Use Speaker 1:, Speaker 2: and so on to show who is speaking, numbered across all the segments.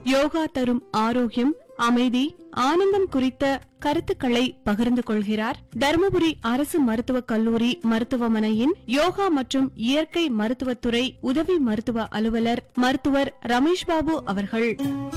Speaker 1: யோகா தரும் ஆரோக்கியம் அமைதி ஆனந்தம் குறித்த கருத்துக்களை பகிர்ந்து கொள்கிறார் தருமபுரி அரசு மருத்துவக் கல்லூரி மருத்துவமனையின் யோகா மற்றும் இயற்கை மருத்துவத்துறை உதவி மருத்துவ அலுவலர் மருத்துவர் ரமேஷ் பாபு அவர்கள்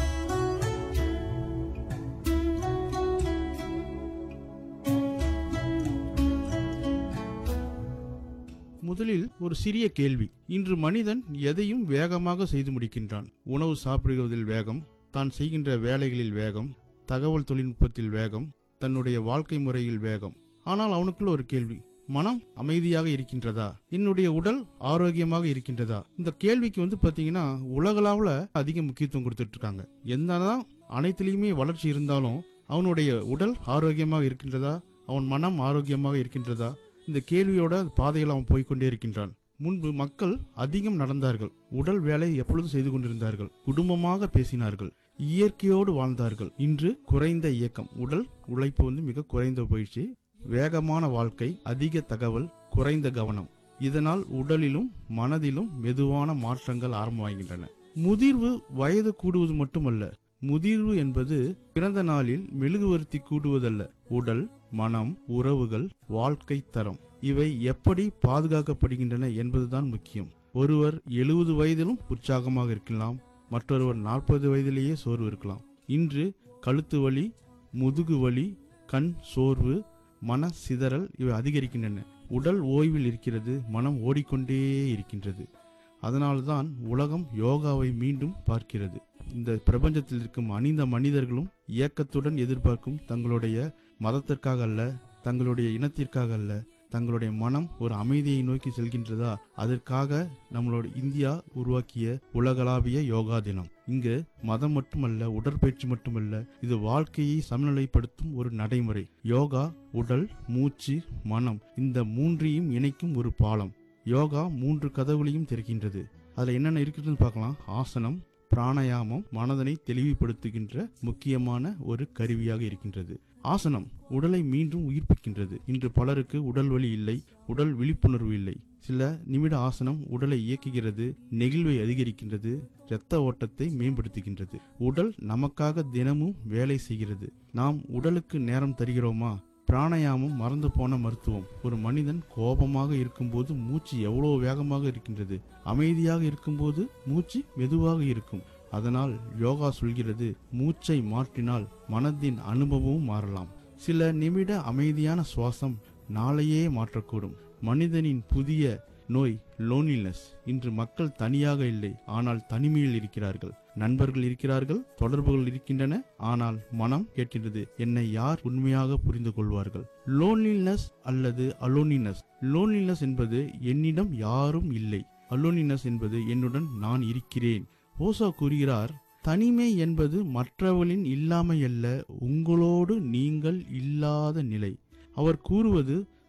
Speaker 2: முதலில் ஒரு சிறிய கேள்வி இன்று மனிதன் எதையும் வேகமாக செய்து முடிக்கின்றான் உணவு சாப்பிடுவதில் வேகம் தான் செய்கின்ற வேலைகளில் வேகம் தகவல் தொழில்நுட்பத்தில் வேகம் தன்னுடைய வாழ்க்கை முறையில் வேகம் ஆனால் அவனுக்குள்ள ஒரு கேள்வி மனம் அமைதியாக இருக்கின்றதா என்னுடைய உடல் ஆரோக்கியமாக இருக்கின்றதா இந்த கேள்விக்கு வந்து பாத்தீங்கன்னா உலகளாவுல அதிக முக்கியத்துவம் கொடுத்துட்டு இருக்காங்க என்னதான் அனைத்திலையுமே வளர்ச்சி இருந்தாலும் அவனுடைய உடல் ஆரோக்கியமாக இருக்கின்றதா அவன் மனம் ஆரோக்கியமாக இருக்கின்றதா இந்த கேள்வியோட பாதையில் அவன் போய்க்கொண்டே இருக்கின்றான் முன்பு மக்கள் அதிகம் நடந்தார்கள் உடல் வேலை எப்பொழுதும் செய்து கொண்டிருந்தார்கள் குடும்பமாக பேசினார்கள் இயற்கையோடு வாழ்ந்தார்கள் இன்று குறைந்த இயக்கம் உடல் உழைப்பு வந்து மிக குறைந்த போயிடுச்சு வேகமான வாழ்க்கை அதிக தகவல் குறைந்த கவனம் இதனால் உடலிலும் மனதிலும் மெதுவான மாற்றங்கள் ஆரம்பமாகின்றன முதிர்வு வயது கூடுவது மட்டுமல்ல முதிர்வு என்பது பிறந்த நாளில் மெழுகுவர்த்தி கூடுவதல்ல உடல் மனம் உறவுகள் வாழ்க்கை தரம் இவை எப்படி பாதுகாக்கப்படுகின்றன என்பதுதான் முக்கியம் ஒருவர் எழுபது வயதிலும் உற்சாகமாக இருக்கலாம் மற்றொருவர் நாற்பது வயதிலேயே சோர்வு இருக்கலாம் இன்று கழுத்து வலி முதுகு வலி கண் சோர்வு மன சிதறல் இவை அதிகரிக்கின்றன உடல் ஓய்வில் இருக்கிறது மனம் ஓடிக்கொண்டே இருக்கின்றது அதனால்தான் உலகம் யோகாவை மீண்டும் பார்க்கிறது இந்த பிரபஞ்சத்தில் இருக்கும் அணிந்த மனிதர்களும் இயக்கத்துடன் எதிர்பார்க்கும் தங்களுடைய மதத்திற்காக அல்ல தங்களுடைய இனத்திற்காக அல்ல தங்களுடைய மனம் ஒரு அமைதியை நோக்கி செல்கின்றதா அதற்காக நம்மளோட இந்தியா உருவாக்கிய உலகளாவிய யோகா தினம் இங்கு மதம் மட்டுமல்ல உடற்பயிற்சி மட்டுமல்ல இது வாழ்க்கையை சமநிலைப்படுத்தும் ஒரு நடைமுறை யோகா உடல் மூச்சு மனம் இந்த மூன்றையும் இணைக்கும் ஒரு பாலம் யோகா மூன்று கதவுகளையும் திறக்கின்றது அதுல என்னென்ன இருக்குதுன்னு பார்க்கலாம் ஆசனம் பிராணாயாமம் மனதனை தெளிவுபடுத்துகின்ற முக்கியமான ஒரு கருவியாக இருக்கின்றது ஆசனம் உடலை மீண்டும் உயிர்ப்பிக்கின்றது இன்று பலருக்கு உடல் வலி இல்லை உடல் விழிப்புணர்வு இல்லை சில நிமிட ஆசனம் உடலை இயக்குகிறது நெகிழ்வை அதிகரிக்கின்றது இரத்த ஓட்டத்தை மேம்படுத்துகின்றது உடல் நமக்காக தினமும் வேலை செய்கிறது நாம் உடலுக்கு நேரம் தருகிறோமா பிராணாயாமம் மறந்து போன மருத்துவம் ஒரு மனிதன் கோபமாக இருக்கும்போது மூச்சு எவ்வளவு வேகமாக இருக்கின்றது அமைதியாக இருக்கும்போது மூச்சு மெதுவாக இருக்கும் அதனால் யோகா சொல்கிறது மூச்சை மாற்றினால் மனதின் அனுபவமும் மாறலாம் சில நிமிட அமைதியான சுவாசம் நாளையே மாற்றக்கூடும் மனிதனின் புதிய நோய் லோன்லினஸ் இன்று மக்கள் தனியாக இல்லை ஆனால் தனிமையில் இருக்கிறார்கள் நண்பர்கள் இருக்கிறார்கள் தொடர்புகள் இருக்கின்றன ஆனால் மனம் கேட்கின்றது என்னை யார் உண்மையாக புரிந்து கொள்வார்கள் லோன்லினஸ் அல்லது அலோனினஸ் லோன்லினஸ் என்பது என்னிடம் யாரும் இல்லை அலோனினஸ் என்பது என்னுடன் நான் இருக்கிறேன் ஓசோ கூறுகிறார் தனிமை என்பது மற்றவர்களின் இல்லாமை அல்ல உங்களோடு நீங்கள் இல்லாத நிலை அவர் கூறுவது